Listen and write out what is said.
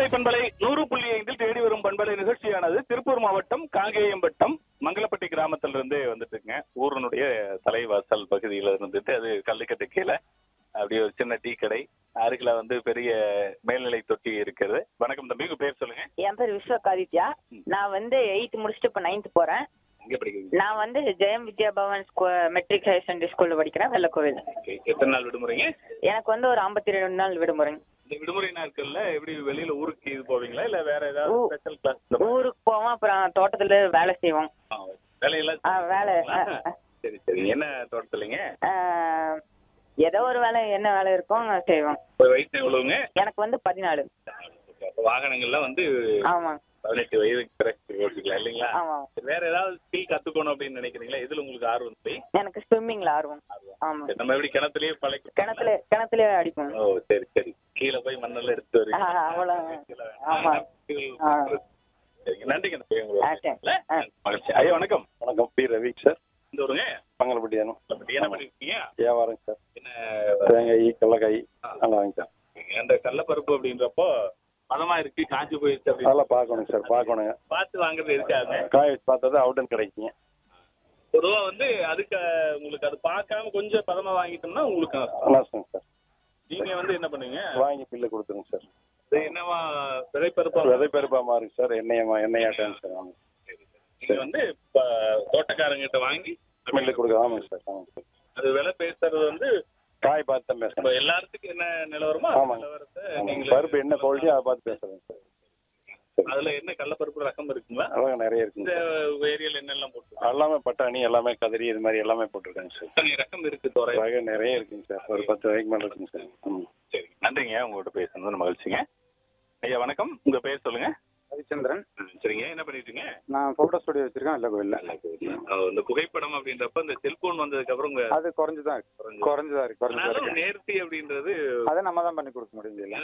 கோடை பண்பலை நூறு புள்ளி ஐந்தில் தேடி வரும் பண்பலை நிகழ்ச்சியானது திருப்பூர் மாவட்டம் காங்கேயம் வட்டம் மங்களப்பட்டி கிராமத்திலிருந்து வந்துட்டு இருக்குங்க ஊரனுடைய தலைவாசல் பகுதியில இருந்துட்டு அது கல்லுக்கட்டு கீழே அப்படியே ஒரு சின்ன டீ கடை அருகில வந்து பெரிய மேல்நிலை தொட்டி இருக்கிறது வணக்கம் தம்பி உங்க பேர் சொல்லுங்க என் பேர் விஸ்வகாதித்யா நான் வந்து எயித் முடிச்சுட்டு இப்போ நைன்த் போறேன் எங்க படிக்கிறீங்க நான் வந்து ஜெயம் வித்யா பவன் ஸ்கூ மெட்ரிக் ஹையர் செகண்டரி ஸ்கூல்ல படிக்கிறேன் வெள்ளக்கோவில் Okay. எத்தனை நாள் விடுமுறைங்க எனக்கு வந்து ஒரு ஐம்பத்தி ரெண்டு நாள் விடுமுறை இந்த விடுமுறை நாட்கள்ல எப்படி வெளியில ஊருக்கு இது போவீங்களா இல்ல வேற ஏதாவது ஊ- ஸ்பெஷல் கிளாஸ் ஊருக்கு போவோம் அப்புறம் தோட்டத்துல வேலை செய்வோம் வேலையெல்லாம் ஆ, வேலை ஆ, ஆ. சரி சரி என்ன தோட்டத்துலங்க ஆ, ஏதோ ஒரு வேலை என்ன வேலை இருக்கும் செய்வோம் ஒரு வயசு எவ்வளவுங்க எனக்கு வந்து பதினாலு அப்ப வாகனங்கள்லாம் வந்து ஆமா பதினெட்டு வயதுக்கு பிறகு ஓட்டிக்கலாம் இல்லைங்களா ஆமா சரி, வேற ஏதாவது ஸ்கில் கத்துக்கணும் அப்படின்னு நினைக்கிறீங்களா இதுல உங்களுக்கு ஆர்வம் போய் எனக்கு ஸ்விம்மிங்ல ஆர்வம் ஆமா நம்ம எப்படி கிணத்துலயே பழக்கி கிணத்துல கிணத்துல அடிப்போம் ஓ சரி சரி கீழே போய் மண்ணெல்லாம் எடுத்து வரீங்க ஆ, அவ்வளவு கீழே ஆமா. வேணாம். ஆ. சரிங்க நன்றிங்க இந்த பையன் உங்களோட ஆ, சரி. பேசுனதுல. ஆ. மகிழ்ச்சி ஐயா வணக்கம் வணக்கம் பி ரவி சார் இந்த ஊருங்க மங்களப்பட்டியானம் அப்படி என்ன பண்ணிருக்கீங்க வியாபாரம் சார் என்ன தேங்காய் கடலக்காய் நல்லா வாங்க சார் அந்த கடலப்பருப்பு அப்படின்றப்போ பதமா இருக்கு காஞ்சு போயிடுச்சு அப்படின்னு அதெல்லாம் பார்க்கணும் சார் பார்க்கணுங்க பார்த்து வாங்குறது இருக்காது காய் வச்சு பார்த்தா தான் அவுட்டன் கிடைக்குங்க பொதுவா வந்து அதுக்கு உங்களுக்கு அது பார்க்காம கொஞ்சம் பதமா வாங்கிட்டோம்னா உங்களுக்கு நஷ்டம் சார் நீங்க வந்து என்ன பண்ணுவீங்க வாங்கி பில்லு கொடுத்துருங்க சார் இது என்னவா விதைப்பருப்பா விதை பெருப்பா மாறுங்க சார் எண்ணெயமா எண்ணெயாட்டாங்க சார் ஆமாங்க நீங்க வந்து இப்ப தோட்டக்காரங்கிட்ட வாங்கி மில்லு கொடுக்க ஆமாங்க சார் ஆமாங்க சார் அது விலை பேசுறது வந்து காய் பார்த்து தான் இப்ப பேசுகிறேன் எல்லாத்துக்கும் என்ன நிலவரமோ அந்த ஆமாங்க. நிலவரத்தை ஆமாங்க. நீங்களே பருப்பு என்ன குவாலிட்டி அதை பார்த்து பேசுகிறேங்க சார் அதுல என்ன கடலப்பருப்பு ரகம் இருக்குங்களா அதெல்லாம் நிறைய இந்த இருக்குங்க ஏரியால என்னெல்லாம் போட்டு எல்லாமே பட்டாணி எல்லாமே கதிரி இது மாதிரி எல்லாமே போட்டிருக்காங்க சார் எத்தனை ரகம் இருக்கு தோரை வகை நிறைய இருக்குங்க சார் ஒரு பத்து வகைக்கு மேலே இருக்குங்க சார் ம் சரி நன்றிங்க உங்கள்கிட்ட பேசுனது மகிழ்ச்சிங்க ஐயா வணக்கம் உங்க பேர் சொல்லுங்க ரவிச்சந்திரன் ம், சரிங்க என்ன பண்ணிட்டுங்க நான் போட்டோ ஸ்டுடியோ வச்சிருக்கேன் இல்ல கோவில்ல இந்த புகைப்படம் அப்படின்றப்ப இந்த செல்போன் வந்ததுக்கு அப்புறம் உங்க அது குறைஞ்சுதான் இருக்கு குறைஞ்சுதான் இருக்கு குறைஞ்சுதான் ஆனாலும் இருக்கு நேர்த்தி அப்படின்றது அதை நம்ம தான் பண்ணி கொடுக்க முடியும் இல்லையா